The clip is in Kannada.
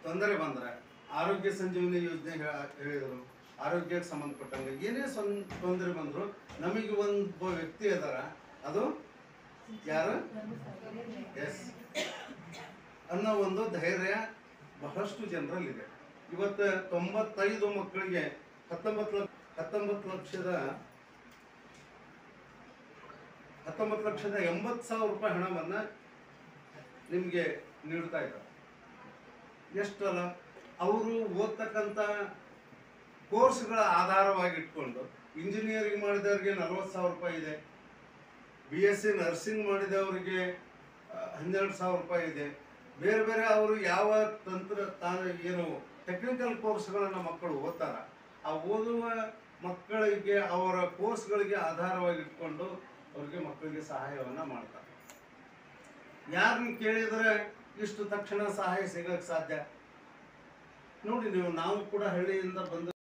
ತೊಂದರೆ ಬಂದ್ರೆ ಆರೋಗ್ಯ ಸಂಜೀವನಿ ಯೋಜನೆ ಹೇಳ- ಹೇಳಿದರು ಆರೋಗ್ಯಕ್ಕೆ ಸಂಬಂಧಪಟ್ಟಂಗೆ ಏನೇ ಸೊನ್ ತೊಂದರೆ ಬಂದ್ರು ನಮಗೆ ಒಬ್ಬ ವ್ಯಕ್ತಿ ಅದಾರ ಅದು ಯಾರು ಎಸ್ ಅನ್ನೋ ಒಂದು ಧೈರ್ಯ ಬಹಳಷ್ಟು ಜನರಲ್ಲಿದೆ ಇವತ್ತು ತೊಂಬತ್ತೈದು ಮಕ್ಕಳಿಗೆ ಹತ್ತೊಂಬತ್ತು ಲಕ್ಷ ಹತ್ತೊಂಬತ್ತು ಲಕ್ಷದ ಹತ್ತೊಂಬತ್ತು ಲಕ್ಷದ ಎಂಬತ್ತು ಸಾವಿರ ರೂಪಾಯಿ ಹಣವನ್ನ ನಿಮಗೆ ನೀಡ್ತಾ ಇದ್ದಾರೆ ಎಷ್ಟಲ್ಲ ಅವರು ಓದ್ತಕ್ಕಂಥ ಕೋರ್ಸ್ಗಳ ಆಧಾರವಾಗಿ ಇಟ್ಕೊಂಡು ಇಂಜಿನಿಯರಿಂಗ್ ಮಾಡಿದವ್ರಿಗೆ ನಲ್ವತ್ತು ಸಾವಿರ ರೂಪಾಯಿ ಇದೆ ಬಿ ಎಸ್ ಸಿ ನರ್ಸಿಂಗ್ ಮಾಡಿದವರಿಗೆ ಆ, ಹನ್ನೆರಡು ಸಾವಿರ ರೂಪಾಯಿ ಇದೆ ಬೇರೆ ಬೇರೆ ಅವರು ಯಾವ ತಂತ್ರ ತಾನು ಏನು ಟೆಕ್ನಿಕಲ್ ಕೋರ್ಸ್ಗಳನ್ನು ಮಕ್ಕಳು ಓದ್ತಾರ ಆ ಓದುವ ಮಕ್ಕಳಿಗೆ ಅವರ ಕೋರ್ಸ್ಗಳಿಗೆ ಆಧಾರವಾಗಿ ಇಟ್ಕೊಂಡು ಅವರಿಗೆ ಮಕ್ಕಳಿಗೆ ಸಹಾಯವನ್ನು ಮಾಡ್ತಾರೆ ಯಾರನ್ನ ಕೇಳಿದರೆ ಇಷ್ಟು ತಕ್ಷಣ ಸಹಾಯ ಸಿಗಕ್ಕೆ ಸಾಧ್ಯ ನೋಡಿ ನೀವು ನಾವು ಕೂಡ ಹಳ್ಳಿಯಿಂದ ಬಂದ